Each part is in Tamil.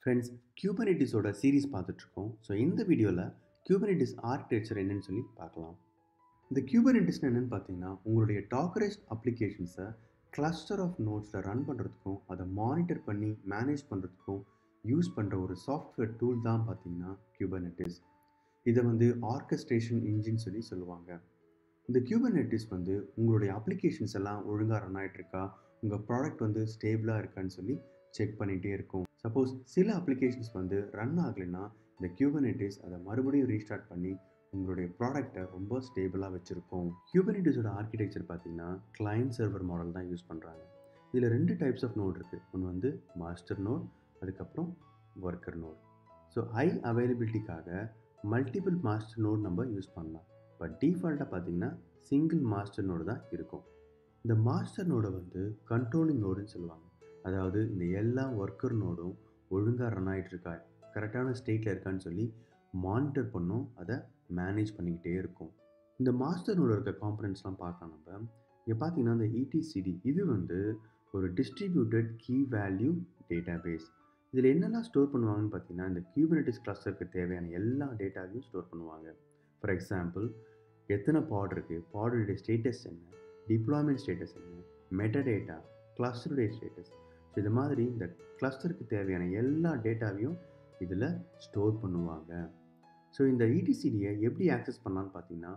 ஃப்ரெண்ட்ஸ் கியூபர்னெட்டிஸோட சீரிஸ் பார்த்துட்ருக்கோம் ஸோ இந்த வீடியோவில் கியூபர்னெட்டிஸ் ஆர்கிடெக்சர் என்னன்னு சொல்லி பார்க்கலாம் இந்த கியூபர்னெட்டிஸ் என்னென்னு பார்த்தீங்கன்னா உங்களுடைய டாக்கரைஸ்ட் அப்ளிகேஷன்ஸை கிளஸ்டர் ஆஃப் நோட்ஸில் ரன் பண்ணுறதுக்கும் அதை மானிட்டர் பண்ணி மேனேஜ் பண்ணுறதுக்கும் யூஸ் பண்ணுற ஒரு சாஃப்ட்வேர் டூல் தான் பார்த்தீங்கன்னா கியூபர்னெட்டிஸ் இதை வந்து ஆர்கஸ்ட்ரேஷன் இன்ஜின் சொல்லி சொல்லுவாங்க இந்த கியூபர்னெட்டிஸ் வந்து உங்களுடைய அப்ளிகேஷன்ஸ் எல்லாம் ஒழுங்காக ரன் ஆகிட்டு இருக்கா உங்கள் ப்ராடக்ட் வந்து ஸ்டேபிளாக இருக்கான்னு சொல்லி செக் பண்ணிகிட்டே இருக்கும் சப்போஸ் சில அப்ளிகேஷன்ஸ் வந்து ரன் ஆகலைன்னா இந்த கியூபர்னெட்டிஸ் அதை மறுபடியும் ரீஸ்டார்ட் பண்ணி உங்களுடைய ப்ராடக்டை ரொம்ப ஸ்டேபிளாக வச்சுருக்கோம் கியூபர்னெட்டிஸோட ஆர்கிடெக்சர் பார்த்தீங்கன்னா கிளைண்ட் சர்வர் மாடல் தான் யூஸ் பண்ணுறாங்க இதில் ரெண்டு டைப்ஸ் ஆஃப் நோட் இருக்குது ஒன்று வந்து மாஸ்டர் நோட் அதுக்கப்புறம் ஒர்க்கர் நோட் ஸோ ஹை அவைலபிலிட்டிக்காக மல்டிபிள் மாஸ்டர் நோட் நம்ம யூஸ் பண்ணலாம் பட் டிஃபால்ட்டாக பார்த்தீங்கன்னா சிங்கிள் மாஸ்டர் நோடு தான் இருக்கும் இந்த மாஸ்டர் நோடை வந்து கண்ட்ரோலிங் நோடுன்னு சொல்லுவாங்க அதாவது இந்த எல்லா ஒர்க்கர் நோடும் ஒழுங்காக ரன் ஆகிட்டு இருக்கா கரெக்டான ஸ்டேட்டில் இருக்கான்னு சொல்லி மானிட்டர் பண்ணும் அதை மேனேஜ் பண்ணிக்கிட்டே இருக்கும் இந்த மாஸ்டர் நோட இருக்க காம்பனன்ட்ஸ்லாம் பார்க்கலாம் நம்ம இங்கே பார்த்தீங்கன்னா இந்த இடிசிடி இது வந்து ஒரு distributed key value database இதில் என்னெல்லாம் ஸ்டோர் பண்ணுவாங்கன்னு பார்த்தீங்கன்னா இந்த கியூபர்னெட்டிஸ் கிளஸ்டருக்கு தேவையான எல்லா டேட்டாவையும் ஸ்டோர் பண்ணுவாங்க ஃபார் எக்ஸாம்பிள் எத்தனை பாட் இருக்குது பாடோடைய ஸ்டேட்டஸ் என்ன டிப்ளாய்மெண்ட் ஸ்டேட்டஸ் என்ன மெட்டா டேட்டா கிளஸ்டருடைய ஸ்டேட்டஸ் ஸோ இது மாதிரி இந்த கிளஸ்டருக்கு தேவையான எல்லா டேட்டாவையும் இதில் ஸ்டோர் பண்ணுவாங்க ஸோ இந்த இடிசிடியை எப்படி ஆக்சஸ் பண்ணலான்னு பார்த்தீங்கன்னா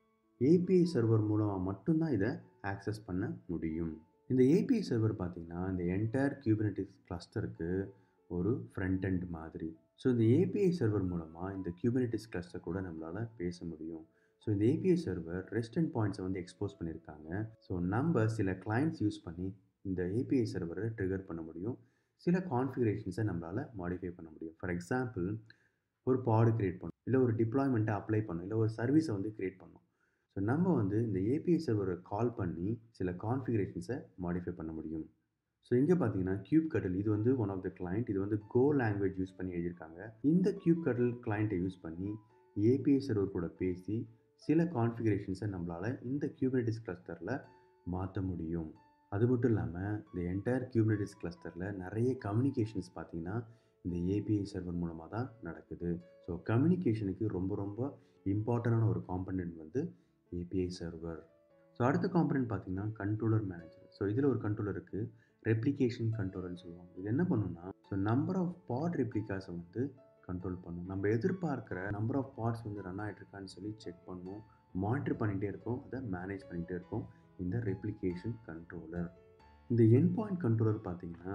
ஏபிஐ சர்வர் மூலமாக மட்டும்தான் இதை ஆக்சஸ் பண்ண முடியும் இந்த ஏபிஐ சர்வர் பார்த்தீங்கன்னா இந்த என்டையர் கியூபர்னெட்டிஸ் கிளஸ்டருக்கு ஒரு ஃப்ரண்ட் அண்ட் மாதிரி ஸோ இந்த ஏபிஐ சர்வர் மூலமாக இந்த கியூபர்னெட்டிஸ் கிளஸ்டர் கூட நம்மளால் பேச முடியும் ஸோ இந்த ஏபிஐ சர்வர் ரெஸ்ட் அண்ட் பாயிண்ட்ஸை வந்து எக்ஸ்போஸ் பண்ணியிருக்காங்க ஸோ நம்ம சில கிளைண்ட்ஸ் யூஸ் பண்ணி இந்த ஏபிஐ சர்வரை ட்ரிகர் பண்ண முடியும் சில கான்ஃபிகரேஷன்ஸை நம்மளால் மாடிஃபை பண்ண முடியும் ஃபார் எக்ஸாம்பிள் ஒரு பாடு க்ரியேட் பண்ணும் இல்லை ஒரு டிப்ளாய்மெண்ட்டை அப்ளை பண்ணும் இல்லை ஒரு சர்வீஸை வந்து க்ரியேட் பண்ணும் ஸோ நம்ம வந்து இந்த ஏபிஐ சர்வரை கால் பண்ணி சில கான்ஃபிகரேஷன்ஸை மாடிஃபை பண்ண முடியும் ஸோ இங்கே பார்த்தீங்கன்னா கியூப் கடல் இது வந்து ஒன் ஆஃப் த கிளைண்ட் இது வந்து கோ லாங்குவேஜ் யூஸ் பண்ணி எழுதியிருக்காங்க இந்த கியூப் கடல் கிளைண்ட்டை யூஸ் பண்ணி ஏபிஐ சர்வர் கூட பேசி சில கான்ஃபிகரேஷன்ஸை நம்மளால் இந்த கியூபர்னெட்டிஸ் கிளஸ்டரில் மாற்ற முடியும் அது மட்டும் இல்லாமல் இந்த என்டையர் கியூபர்னெட்டிஸ் கிளஸ்டரில் நிறைய கம்யூனிகேஷன்ஸ் பார்த்தீங்கன்னா இந்த ஏபிஐ சர்வர் மூலமாக தான் நடக்குது ஸோ கம்யூனிகேஷனுக்கு ரொம்ப ரொம்ப இம்பார்ட்டண்டான ஒரு காம்பனண்ட் வந்து ஏபிஐ சர்வர் ஸோ அடுத்த காம்பனண்ட் பார்த்தீங்கன்னா கண்ட்ரோலர் மேனேஜர் ஸோ இதில் ஒரு கண்ட்ரோலர் இருக்குது ரெப்ளிகேஷன் கண்ட்ரோலர்னு சொல்லுவாங்க இது என்ன பண்ணுன்னா ஸோ நம்பர் ஆஃப் பாட் ரெப்ளிகாஸை வந்து கண்ட்ரோல் பண்ணும் நம்ம எதிர்பார்க்குற நம்பர் ஆஃப் பார்ட்ஸ் வந்து ரன் ஆகிட்டு இருக்கான்னு சொல்லி செக் பண்ணும் மானிட்டர் பண்ணிகிட்டே இருக்கும் அதை மேனேஜ் பண்ணிகிட்டே இருக்கும் இந்த ரெப்ளிகேஷன் கண்ட்ரோலர் இந்த என் பாயிண்ட் கண்ட்ரோலர் பார்த்தீங்கன்னா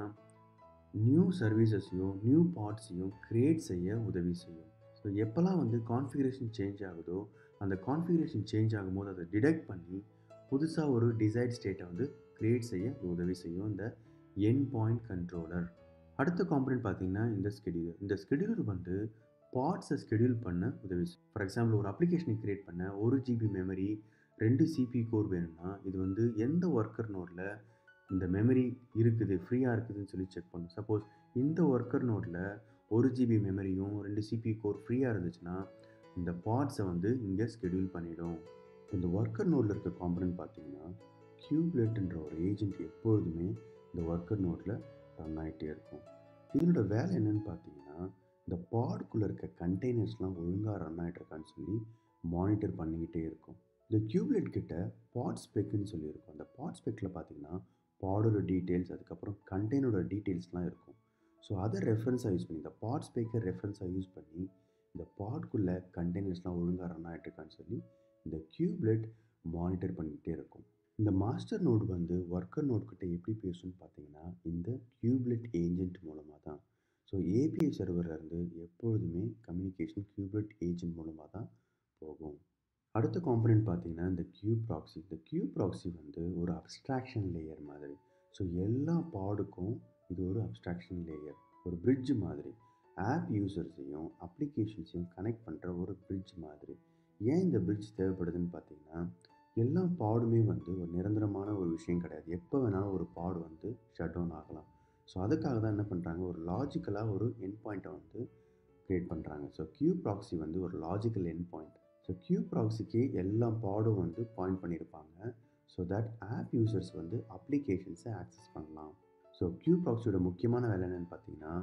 நியூ சர்வீசஸையும் நியூ பார்ட்ஸையும் க்ரியேட் செய்ய உதவி செய்யும் ஸோ எப்போல்லாம் வந்து கான்ஃபிகரேஷன் சேஞ்ச் ஆகுதோ அந்த கான்ஃபிகரேஷன் சேஞ்ச் ஆகும்போது அதை டிடெக்ட் பண்ணி புதுசாக ஒரு டிசைட் ஸ்டேட்டை வந்து க்ரியேட் செய்ய உதவி செய்யும் இந்த என் பாயிண்ட் கண்ட்ரோலர் அடுத்த காம்பனண்ட் பார்த்தீங்கன்னா இந்த ஸ்கெடியூலர் இந்த ஸ்கெடியூலர் வந்து பார்ட்ஸை ஸ்கெடியூல் பண்ண உதவி செய்யும் ஃபார் எக்ஸாம்பிள் ஒரு அப்ளிகேஷனை க்ரியேட் பண்ண ஒரு ஜிபி மெமரி ரெண்டு சிபி கோர் வேணும்னா இது வந்து எந்த ஒர்க்கர் நோடில் இந்த மெமரி இருக்குது ஃப்ரீயாக இருக்குதுன்னு சொல்லி செக் பண்ணும் சப்போஸ் இந்த ஒர்க்கர் நோடில் ஒரு ஜிபி மெமரியும் ரெண்டு சிபி கோர் ஃப்ரீயாக இருந்துச்சுன்னா இந்த பார்ட்ஸை வந்து இங்கே ஸ்கெடியூல் பண்ணிடும் இந்த ஒர்க்கர் நோடில் இருக்க காம்பனண்ட் பார்த்தீங்கன்னா கியூப்லெட்ன்ற ஒரு ஏஜென்ட் எப்பொழுதுமே இந்த ஒர்க்கர் நோட்டில் ரன் ஆகிட்டே இருக்கும் இதனோட வேலை என்னன்னு பார்த்தீங்கன்னா இந்த பாடுக்குள்ளே இருக்க கண்டெய்னர்ஸ்லாம் ஒழுங்காக ரன் ஆகிட்டு இருக்கான்னு சொல்லி மானிட்டர் பண்ணிக்கிட்டே இருக்கும் இந்த கியூப்லெட் கிட்ட பாட் ஸ்பெக்குன்னு சொல்லியிருக்கும் அந்த பாட் ஸ்பெக்கில் பார்த்தீங்கன்னா பாடோட டீட்டெயில்ஸ் அதுக்கப்புறம் கண்டெய்னரோட டீட்டெயில்ஸ்லாம் இருக்கும் ஸோ அதை ரெஃபரன்ஸாக யூஸ் பண்ணி இந்த பாட் ஸ்பெக்கை ரெஃபரன்ஸாக யூஸ் பண்ணி இந்த பாட்குள்ளே கண்டெய்னர்ஸ்லாம் ஒழுங்காக ரன் ஆகிட்டு இருக்கான்னு சொல்லி இந்த கியூப்லெட் மானிட்டர் பண்ணிக்கிட்டே இருக்கும் இந்த மாஸ்டர் நோடு வந்து ஒர்க்கர் நோட் கிட்ட எப்படி பேசும்னு பார்த்தீங்கன்னா இந்த கியூப்லெட் ஏஜென்ட் மூலமாக தான் ஸோ ஏபிஐ சர்வர்லேருந்து எப்பொழுதுமே கம்யூனிகேஷன் கியூப்லெட் ஏஜென்ட் மூலமாக தான் போகும் அடுத்த காம்பனண்ட் பார்த்தீங்கன்னா இந்த கியூப் ப்ராக்ஸி இந்த கியூப் ப்ராக்ஸி வந்து ஒரு அப்ஸ்ட்ராக்ஷன் லேயர் மாதிரி ஸோ எல்லா பாடுக்கும் இது ஒரு அப்ஸ்ட்ராக்ஷன் லேயர் ஒரு பிரிட்ஜ் மாதிரி ஆப் யூசர்ஸையும் அப்ளிகேஷன்ஸையும் கனெக்ட் பண்ணுற ஒரு பிரிட்ஜ் மாதிரி ஏன் இந்த பிரிட்ஜ் தேவைப்படுதுன்னு பார்த்தீங்கன்னா எல்லா பாடுமே வந்து ஒரு நிரந்தரமான ஒரு விஷயம் கிடையாது எப்போ வேணாலும் ஒரு பாடு வந்து ஷட் டவுன் ஆகலாம் ஸோ அதுக்காக தான் என்ன பண்ணுறாங்க ஒரு லாஜிக்கலாக ஒரு என் பாயிண்ட்டை வந்து க்ரியேட் பண்ணுறாங்க ஸோ கியூ ப்ராக்ஸி வந்து ஒரு logical endpoint so kube ப்ராக்ஸிக்கு எல்லா பாடும் வந்து பாயிண்ட் பண்ணியிருப்பாங்க ஸோ தட் ஆப் யூசர்ஸ் வந்து அப்ளிகேஷன்ஸை ஆக்சஸ் பண்ணலாம் ஸோ கியூ ப்ராக்ஸியோட முக்கியமான வேலை என்னென்னு பார்த்தீங்கன்னா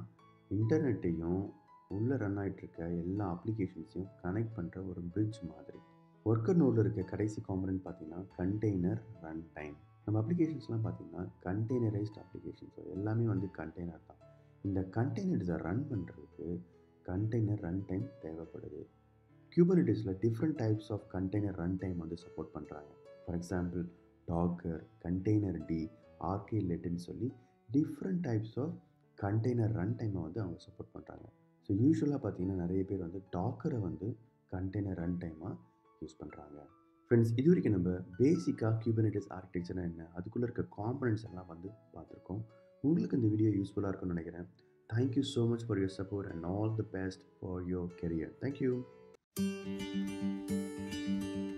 இன்டர்நெட்டையும் உள்ளே ரன் ஆகிட்டு இருக்க எல்லா அப்ளிகேஷன்ஸையும் கனெக்ட் பண்ணுற ஒரு பிரிட்ஜ் மாதிரி ஒர்க்கர் நோடில் இருக்க கடைசி காம்பனன்ட் பார்த்தீங்கன்னா கண்டெய்னர் ரன் டைம் நம்ம அப்ளிகேஷன்ஸ்லாம் பார்த்தீங்கன்னா கண்டெய்னரைஸ்ட் அப்ளிகேஷன்ஸ் எல்லாமே வந்து கண்டெய்னர் தான் இந்த கண்டெய்னர்ஸை ரன் பண்ணுறதுக்கு கண்டெய்னர் ரன் டைம் தேவைப்படுது கியூபர்னிட்டிஸில் different types of container run time வந்து சப்போர்ட் பண்ணுறாங்க for example docker containerd RK லெட்டுன்னு சொல்லி different types of container run டைமை வந்து அவங்க சப்போர்ட் பண்ணுறாங்க ஸோ யூஸ்வலாக பார்த்தீங்கன்னா நிறைய பேர் வந்து டாக்கரை வந்து கண்டெய்னர் ரன் டைமாக யூஸ் பண்ணுறாங்க ஃப்ரெண்ட்ஸ் இது வரைக்கும் நம்ம பேசிக்காக கியூபர்னிட்டிஸ் ஆர்கிடெக்சர்னா என்ன அதுக்குள்ளே இருக்க காம்பனன்ட்ஸ் எல்லாம் வந்து பார்த்துருக்கோம் உங்களுக்கு இந்த வீடியோ யூஸ்ஃபுல்லாக இருக்கும்னு நினைக்கிறேன் thank you so much for your support and all the best for your career thank you